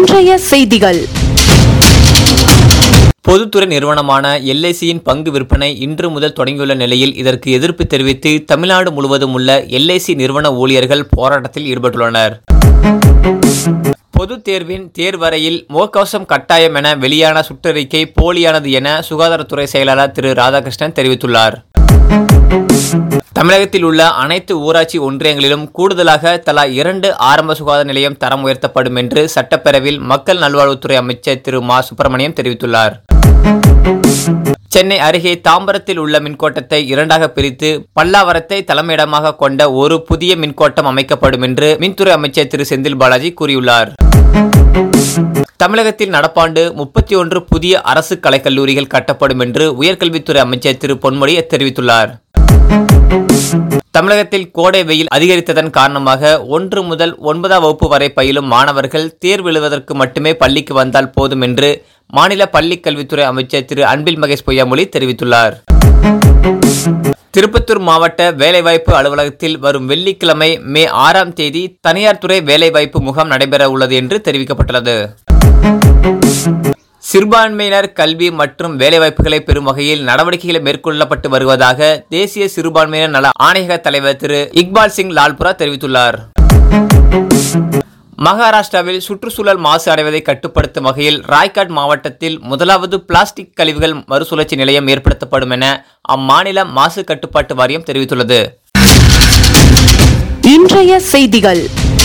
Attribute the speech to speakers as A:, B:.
A: இன்றைய செய்திகள்
B: பொதுத்துறை நிறுவனமான எல்ஐசியின் பங்கு விற்பனை இன்று முதல் தொடங்கியுள்ள நிலையில் இதற்கு எதிர்ப்பு தெரிவித்து தமிழ்நாடு முழுவதும் உள்ள எல்ஐசி நிறுவன ஊழியர்கள் போராட்டத்தில் ஈடுபட்டுள்ளனர் பொதுத் தேர்வின் தேர்வரையில் முகக்கவசம் கட்டாயம் என வெளியான சுற்றறிக்கை போலியானது என சுகாதாரத்துறை செயலாளர் திரு ராதாகிருஷ்ணன் தெரிவித்துள்ளார் தமிழகத்தில் உள்ள அனைத்து ஊராட்சி ஒன்றியங்களிலும் கூடுதலாக தலா இரண்டு ஆரம்ப சுகாதார நிலையம் தரம் உயர்த்தப்படும் என்று சட்டப்பேரவையில் மக்கள் நல்வாழ்வுத்துறை அமைச்சர் திரு மா சுப்பிரமணியம் தெரிவித்துள்ளார் சென்னை அருகே தாம்பரத்தில் உள்ள மின்கோட்டத்தை இரண்டாக பிரித்து பல்லாவரத்தை தலைமையிடமாக கொண்ட ஒரு புதிய மின்கோட்டம் அமைக்கப்படும் என்று மின்துறை அமைச்சர் திரு செந்தில் பாலாஜி கூறியுள்ளார் தமிழகத்தில் நடப்பாண்டு முப்பத்தி ஒன்று புதிய அரசு கலைக்கல்லூரிகள் கட்டப்படும் என்று உயர்கல்வித்துறை அமைச்சர் திரு பொன்முடி தெரிவித்துள்ளார் தமிழகத்தில் கோடை வெயில் அதிகரித்ததன் காரணமாக ஒன்று முதல் ஒன்பதாம் வகுப்பு வரை பயிலும் மாணவர்கள் தேர்வு எழுதுவதற்கு மட்டுமே பள்ளிக்கு வந்தால் போதும் என்று மாநில பள்ளிக் கல்வித்துறை அமைச்சர் திரு அன்பில் மகேஷ் பொய்யாமொழி தெரிவித்துள்ளார் திருப்பத்தூர் மாவட்ட வேலைவாய்ப்பு அலுவலகத்தில் வரும் வெள்ளிக்கிழமை மே ஆறாம் தேதி தனியார் துறை வேலைவாய்ப்பு முகாம் நடைபெற உள்ளது என்று தெரிவிக்கப்பட்டுள்ளது சிறுபான்மையினர் கல்வி மற்றும் வேலைவாய்ப்புகளை பெறும் வகையில் நடவடிக்கைகள் மேற்கொள்ளப்பட்டு வருவதாக தேசிய சிறுபான்மையினர் நல ஆணையக தலைவர் திரு இக்பால் சிங் லால்புரா தெரிவித்துள்ளார் மகாராஷ்டிராவில் சுற்றுச்சூழல் மாசு அடைவதை கட்டுப்படுத்தும் வகையில் ராய்காட் மாவட்டத்தில் முதலாவது பிளாஸ்டிக் கழிவுகள் மறுசுழற்சி நிலையம் ஏற்படுத்தப்படும் என அம்மாநில மாசு கட்டுப்பாட்டு வாரியம் தெரிவித்துள்ளது
A: இன்றைய செய்திகள்